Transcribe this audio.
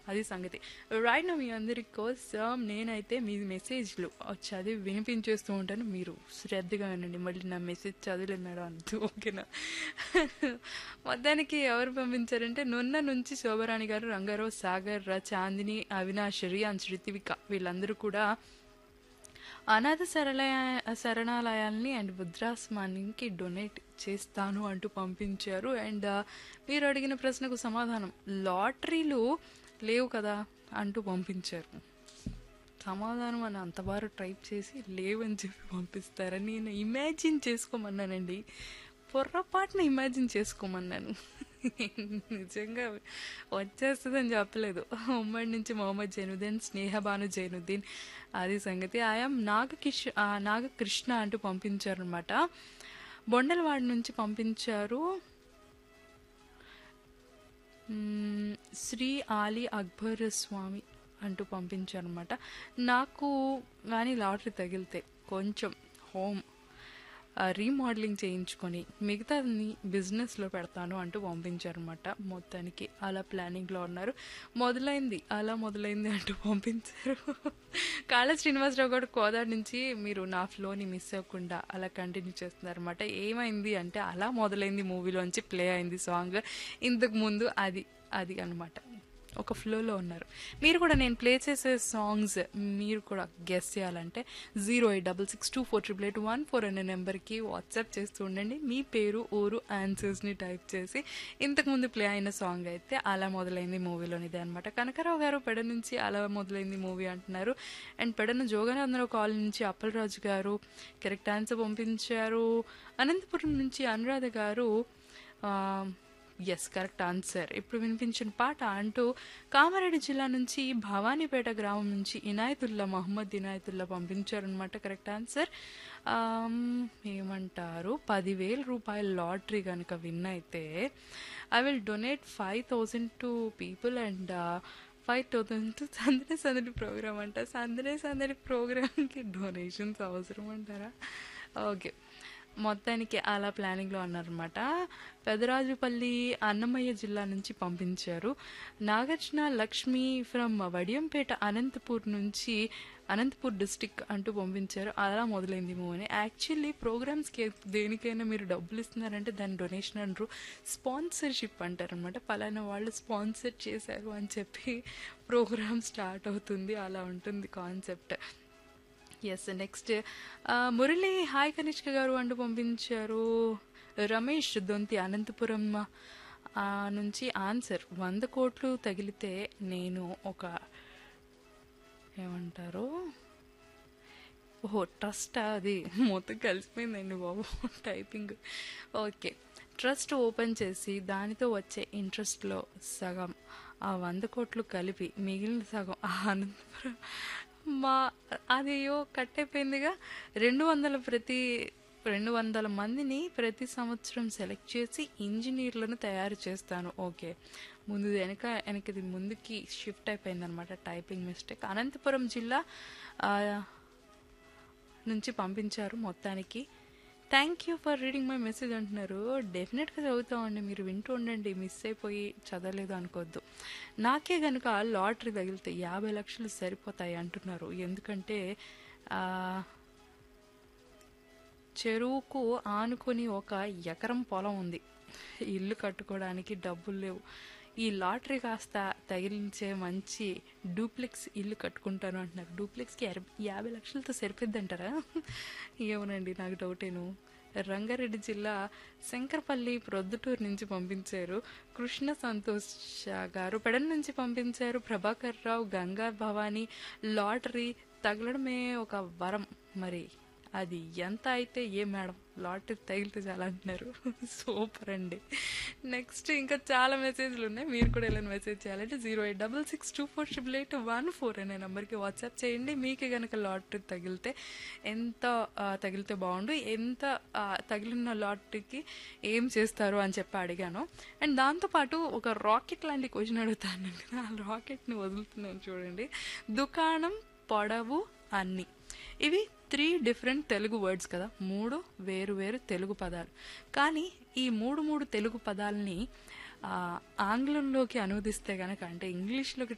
అది సంగతి రైట్ నా మీ అందరి కోసం నేనైతే మీ మెసేజ్లు చదివి వినిపించేస్తూ ఉంటాను మీరు శ్రద్ధగా వినండి మళ్ళీ నా మెసేజ్ చదవలేదు మేడం అంటూ ఓకేనా మొత్తానికి ఎవరు పంపించారంటే నున్న నుంచి శోభరాణి గారు రంగారావు సాగర్ రా చాందిని అవినాష్ రియాన్స్ రితివిక వీళ్ళందరూ కూడా అనాథ సరళయ శరణాలయాల్ని అండ్ వృద్ధాశ్రమానికి డొనేట్ చేస్తాను అంటూ పంపించారు అండ్ మీరు అడిగిన ప్రశ్నకు సమాధానం లాటరీలు లేవు కదా అంటూ పంపించారు సమాధానం అని అంత బాగా టైప్ చేసి లేవని చెప్పి పంపిస్తారని నేను ఇమాజిన్ చేసుకోమన్నానండి పొర్రపాటున ఇమాజిన్ చేసుకోమన్నాను నిజంగా వచ్చేస్తుందని చెప్పలేదు ఉమ్మడి నుంచి మొహమ్మద్ జైనుద్దీన్ స్నేహబాను జైనుద్దీన్ అది సంగతి ఆయాం నాగకిష్ ఆ, నాగకృష్ణ అంటూ పంపించారనమాట బొండలవాడి నుంచి పంపించారు మ్మ్, శ్రీ ఆలీ అక్బర్ స్వామి అంటూ పంపించారనమాట నాకు కానీ లాటరీ తగిలితే కొంచెం హోమ్ రీమోడలింగ్ చేయించుకొని మిగతాని బిజినెస్లో పెడతాను అంటూ పంపించారనమాట మొత్తానికి అలా ప్లానింగ్లో ఉన్నారు మొదలైంది అలా మొదలైంది అంటూ పంపించారు కాళ శ్రీనివాసరావు గారు కోదాడు నుంచి మీరు నా ఫ్లోని మిస్ అవ్వకుండా అలా కంటిన్యూ చేస్తున్నారనమాట ఏమైంది అంటే అలా మొదలైంది మూవీలోంచి ప్లే అయింది సాంగ్ ఇంతకు ముందు అది అది అనమాట ఒక ఫ్లోలో ఉన్నారు మీరు కూడా నేను ప్లే చేసే సాంగ్స్ మీరు కూడా గెస్ చేయాలంటే zero eight double six two four triple eight one four అనే నెంబర్కి వాట్సాప్ చేస్తూ ఉండండి మీ పేరు ఊరు ఆన్సర్స్ని టైప్ చేసి ఇంతకుముందు ప్లే అయిన సాంగ్ అయితే అలా మొదలైంది మూవీలోనిదే అనమాట కనకరావు గారు పెడ నుంచి అలా మొదలైంది మూవీ అంటున్నారు అండ్ పెడన జోగనాథరావు కాలనీ నుంచి అప్పలరాజు గారు కరెక్ట్ ఆన్సర్ పంపించారు అనంతపురం నుంచి అనురాధ గారు ఆ, ఎస్ కరెక్ట్ ఆన్సర్ ఇప్పుడు వినిపించిన పాట అంటూ కామారెడ్డి జిల్లా నుంచి భవానీపేట గ్రామం నుంచి ఇనాయతుల్లా మహమ్మద్ ఇనాయతుల్లా పంపించారనమాట కరెక్ట్ ఆన్సర్ ఆమ్, ఏమంటారు పదివేల రూపాయల లాటరీ కనుక విన్ అయితే I will donate five thousand to people and five thousand to Sandadi Sandadi programme అంట సందడి సందడి ప్రోగ్రామ్కి డొనేషన్స్ అవసరం అంటారా ఓకే మొత్తానికి అలా ప్లానింగ్లో ఉన్నారనమాట పెదరాజుపల్లి అన్నమయ్య జిల్లా నుంచి పంపించారు నాగార్జున లక్ష్మి ఫ్రమ్ వడియంపేట అనంతపూర్ నుంచి అనంతపూర్ డిస్టిక్ అంటూ పంపించారు అలా మొదలైంది మూవీని యాక్చువల్లీ ప్రోగ్రామ్స్కి దేనికైనా మీరు డబ్బులు ఇస్తున్నారంటే దాని డొనేషన్ అంటారు స్పాన్సర్షిప్ అంటారనమాట పలానా వాళ్ళు స్పాన్సర్ చేశారు అని చెప్పి ప్రోగ్రామ్ స్టార్ట్ అవుతుంది అలా ఉంటుంది concept yes next Murali hi Kanishka గారు అంటూ పంపించారు రమేష్ దొంతి అనంతపురం ఆ, నుంచి ఆన్సర్ వంద కోట్లు తగిలితే నేను ఒక ఏమంటారు ఓహో ట్రస్ట్ అది మొత్తం కలిసిపోయిందండి బాబు టైపింగ్ ఓకే ట్రస్ట్ ఓపెన్ చేసి దానితో వచ్చే ఇంట్రెస్ట్లో సగం ఆ వంద కోట్లు కలిపి మిగిలిన సగం ఆ అనంతపురం మా అదేయో కట్ అయిపోయిందిగా రెండు వందల ప్రతి రెండు వందల మందిని ప్రతి సంవత్సరం సెలెక్ట్ చేసి ఇంజనీర్లను తయారు చేస్తాను ఓకే ముందు వెనక వెనకది ముందుకి షిఫ్ట్ అయిపోయింది అనమాట టైపింగ్ మిస్టేక్ అనంతపురం జిల్లా ఆ, నుంచి పంపించారు మొత్తానికి thank you for reading my message అంటున్నారు డెఫినెట్గా చదువుతామండి మీరు వింటూ ఉండండి మిస్ అయిపోయి చదవలేదు అనుకోవద్దు నాకే కనుక లాటరీ తగిలితే యాభై లక్షలు సరిపోతాయి అంటున్నారు ఎందుకంటే ఆ, చెరువుకు ఆనుకొని ఒక ఎకరం పొలం ఉంది ఇల్లు కట్టుకోవడానికి డబ్బులు లేవు ఈ లాటరీ కాస్త తగిలించే మంచి డూప్లెక్స్ ఇల్లు కట్టుకుంటాను అంటున్నారు డూప్లెక్స్కి యాభై యాభై లక్షలతో సరిపోద్దంటారా ఏమోనండి నాకు డౌటేను రంగారెడ్డి జిల్లా శంకరపల్లి ప్రొద్దుటూరు నుంచి పంపించారు కృష్ణ సంతోష్ గారు పెడన్ నుంచి పంపించారు ప్రభాకర్ రావు గంగా భవానీ లాటరీ తగలడమే ఒక వరం మరి అది ఎంత అయితే ఏ మేడం లాటరీ తగిలితే చాలా అంటున్నారు సూపర్ అండి నెక్స్ట్ ఇంకా చాలా మెసేజ్లు ఉన్నాయి మీరు కూడా ఇలా మెసేజ్ చేయాలంటే zero eight double six two four triple eight one four అనే నెంబర్కి వాట్సాప్ చేయండి మీకు కనుక లాటరీ తగిలితే ఎంత ఆ, తగిలితే బాగుండు ఎంత ఆ, తగిలిన లాటరీకి ఏం చేస్తారు అని చెప్పి అడిగాను అండ్ దాంతోపాటు ఒక రాకెట్ లాంటి క్వశ్చన్ అడుగుతాను కదా ఆ రాకెట్ని వదులుతున్నాను చూడండి దుకాణం పొడవు అన్ని ఇవి త్రీ డిఫరెంట్ తెలుగు వర్డ్స్ కదా మూడు వేరు వేరు తెలుగు పదాలు కానీ ఈ మూడు మూడు తెలుగు పదాలని ఆ, ఆంగ్లంలోకి అనువదిస్తే కనుక అంటే ఇంగ్లీష్లోకి